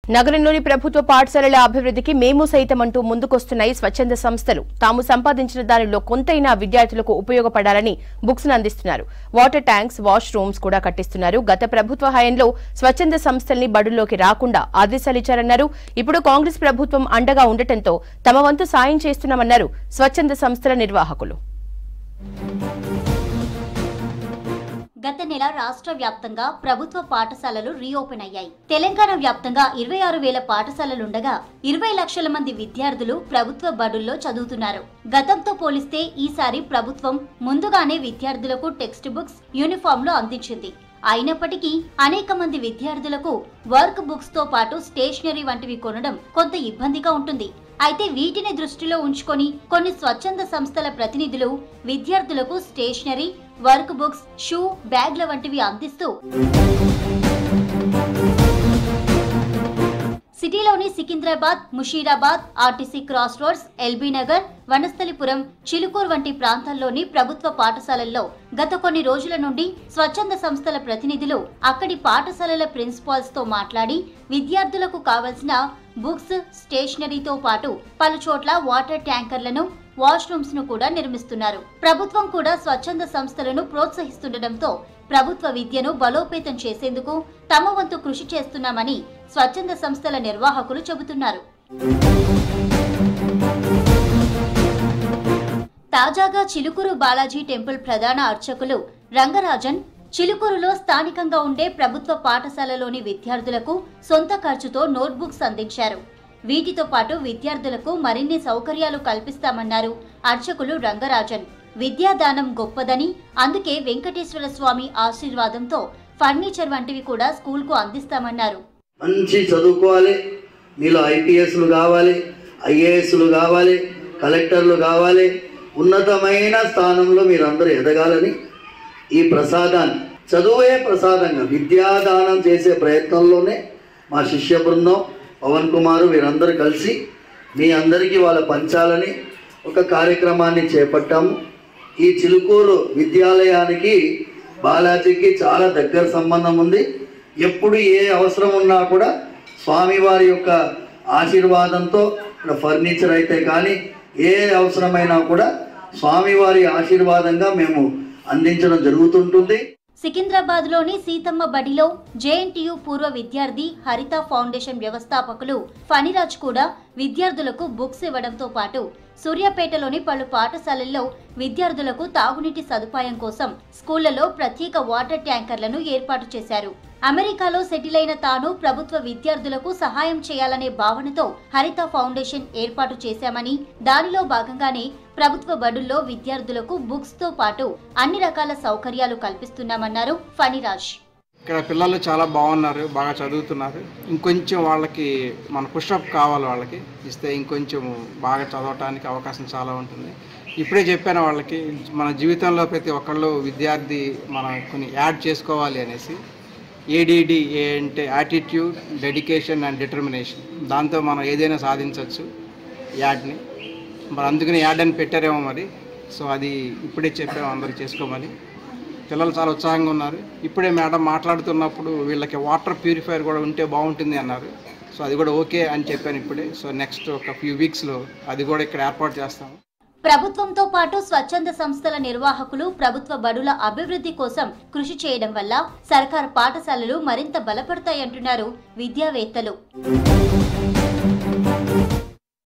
నగరంలోని ప్రభుత్వ పాఠశాలల అభివృద్ధికి మేము సైతం అంటూ ముందుకొస్తున్నాయి స్వచ్ఛంద సంస్థలు తాము సంపాదించిన దానిలో కొంతైనా విద్యార్థులకు ఉపయోగపడాలని బుక్స్ అందిస్తున్నారు వాటర్ ట్యాంక్స్ వాష్ రూమ్స్ కూడా కట్టిస్తున్నారు గత ప్రభుత్వ హయాంలో స్వచ్ఛంద సంస్థల్ని బడుల్లోకి రాకుండా ఆదేశాలు ఇచ్చారన్నారు ఇప్పుడు కాంగ్రెస్ ప్రభుత్వం అండగా ఉండటంతో తమ వంతు సాయం చేస్తున్నామన్నారు స్వచ్ఛంద సంస్థల నిర్వాహకులు గత నెల రాష్ట్ర వ్యాప్తంగా ప్రభుత్వ పాఠశాలలు రీఓపెన్ అయ్యాయి తెలంగాణ వ్యాప్తంగా ఇరవై ఆరు వేల పాఠశాలలుండగా ఇరవై లక్షల మంది విద్యార్థులు ప్రభుత్వ బడుల్లో చదువుతున్నారు గతంతో పోలిస్తే ఈసారి ప్రభుత్వం ముందుగానే విద్యార్థులకు టెక్స్ట్ బుక్స్ యూనిఫామ్లు అందించింది అయినప్పటికీ అనేక మంది విద్యార్థులకు వర్క్ బుక్స్ తో పాటు స్టేషనరీ వంటివి కొనడం కొంత ఇబ్బందిగా ఉంటుంది అయితే వీటిని దృష్టిలో ఉంచుకొని కొన్ని స్వచ్ఛంద సంస్థల ప్రతినిధులు విద్యార్థులకు స్టేషనరీ వర్క్ బుక్స్ షూ బ్యాగ్ల వంటివి అందిస్తూ సిటీలోని Secunderabad Musheerabad RTC cross roads LB Nagar Vanasthalipuram Chilkur వంటి ప్రాంతాల్లోని ప్రభుత్వ పాఠశాలల్లో గత కొన్ని రోజుల నుండి స్వచ్ఛంద సంస్థల ప్రతినిధులు అక్కడి పాఠశాలల ప్రిన్సిపాల్స్ తో మాట్లాడి విద్యార్థులకు కావలసిన బుక్స్ స్టేషనరీతో పాటు పలు చోట్ల వాటర్ ట్యాంకర్లను వాష్రూమ్స్ ను కూడా నిర్మిస్తున్నారు ప్రభుత్వం కూడా స్వచ్ఛంద సంస్థలను ప్రోత్సహిస్తుండటంతో ప్రభుత్వ విద్యను బలోపేతం చేసేందుకు తమ వంతు కృషి చేస్తున్నామని స్వచ్ఛంద సంస్థల నిర్వాహకులు చెబుతున్నారు తాజాగా చిలుకూరు బాలాజీ టెంపుల్ ప్రధాన అర్చకులు రంగరాజన్ చిలుకూరులో స్థానికంగా ఉండే ప్రభుత్వ పాఠశాలలోని విద్యార్థులకు సొంత ఖర్చుతో నోట్బుక్స్ అందించారు వీటితో పాటు విద్యార్థులకు మరిన్ని సౌకర్యాలు కల్పిస్తామన్నారు అర్చకులు రంగరాజన్ విద్యాదానం గొప్పదని అందుకే వెంకటేశ్వర స్వామి ఆశీర్వాదంతో ఫర్నిచర్ వంటివి కూడా స్కూల్కు అందిస్తామన్నారు మంచి చదువుకోవాలి మీలో ఐపీఎస్లు కావాలి ఐఏఎస్లు కావాలి కలెక్టర్లు కావాలి ఉన్నతమైన స్థానంలో మీరందరూ ఎదగాలని ఈ ప్రసాదాన్ని చదువే ప్రసాదంగా విద్యాదానం చేసే ప్రయత్నంలోనే మా శిష్య బృందం పవన్ కుమారు వీరందరూ కలిసి మీ అందరికీ వాళ్ళ పంచాలని ఒక కార్యక్రమాన్ని చేపట్టాము ఈ చిలుకూరు విద్యాలయానికి బాలాజీకి చాలా దగ్గర సంబంధం ఉంది ఎప్పుడు ఏ అవసరం ఉన్నా కూడా స్వామివారి యొక్క ఆశీర్వాదంతో ఇక్కడ ఫర్నిచర్ అయితే కానీ ఏ అవసరమైనా కూడా స్వామివారి ఆశీర్వాదంగా మేము అందించడం జరుగుతుంటుంది సికింద్రాబాద్ లోని సీతమ్మ బడిలో జేఎన్టీయు పూర్వ విద్యార్థి హరిత ఫౌండేషన్ వ్యవస్థాపకులు ఫణిరాజ్ కూడా విద్యార్థులకు బుక్స్ ఇవ్వడంతో పాటు సూర్యాపేటలోని పలు పాఠశాలల్లో విద్యార్థులకు తాగునీటి సదుపాయం కోసం స్కూళ్లలో ప్రత్యేక వాటర్ ట్యాంకర్లను ఏర్పాటు చేశారు అమెరికాలో సెటిల్ అయిన తాను ప్రభుత్వ విద్యార్థులకు సహాయం చేయాలనే భావనతో హరిత ఫౌండేషన్ ఏర్పాటు చేశామని దానిలో భాగంగానే ప్రభుత్వ బడుల్లో విద్యార్థులకు బుక్స్ తో పాటు అన్ని రకాల సౌకర్యాలు కల్పిస్తున్నామన్నారు ఫణిరాజ్ ఇక్కడ పిల్లలు చాలా బాగున్నారు బాగా చదువుతున్నారు ఇంకొంచెం వాళ్ళకి మన పుషప్ కావాలి వాళ్ళకి ఇస్తే ఇంకొంచెం బాగా చదవటానికి అవకాశం చాలా ఉంటుంది ఇప్పుడే చెప్పాను వాళ్ళకి మన జీవితంలో ప్రతి ఒక్కళ్ళు విద్యార్థి మనం కొన్ని యాడ్ చేసుకోవాలి అనేసి ఏడిడి అంటే యాటిట్యూడ్ డెడికేషన్ అండ్ డిటర్మినేషన్ దాంతో మనం ఏదైనా సాధించవచ్చు యాడ్ని మరి అందుకని యాడ్ అని పెట్టారేమో మరి సో అది ఇప్పుడే చెప్పాము అందరూ చేసుకోమని పిల్లలు చాలా ఉత్సాహంగా ఉన్నారు ఇప్పుడే మేడం మాట్లాడుతున్నప్పుడు వీళ్ళకి వాటర్ ప్యూరిఫైయర్ కూడా ఉంటే బాగుంటుంది అన్నారు సో అది కూడా ఓకే అని చెప్పాను ఇప్పుడే సో నెక్స్ట్ ఒక ఫ్యూ వీక్స్లో అది కూడా ఇక్కడ ఏర్పాటు చేస్తాము ప్రభుత్వంతో పాటు స్వచ్ఛంద సంస్థల నిర్వాహకులు ప్రభుత్వ బడుల అభివృద్ధి కోసం కృషి చేయడం వల్ల సర్కార్ పాఠశాలలు మరింత బలపడతాయంటున్నారు విద్యావేత్తలు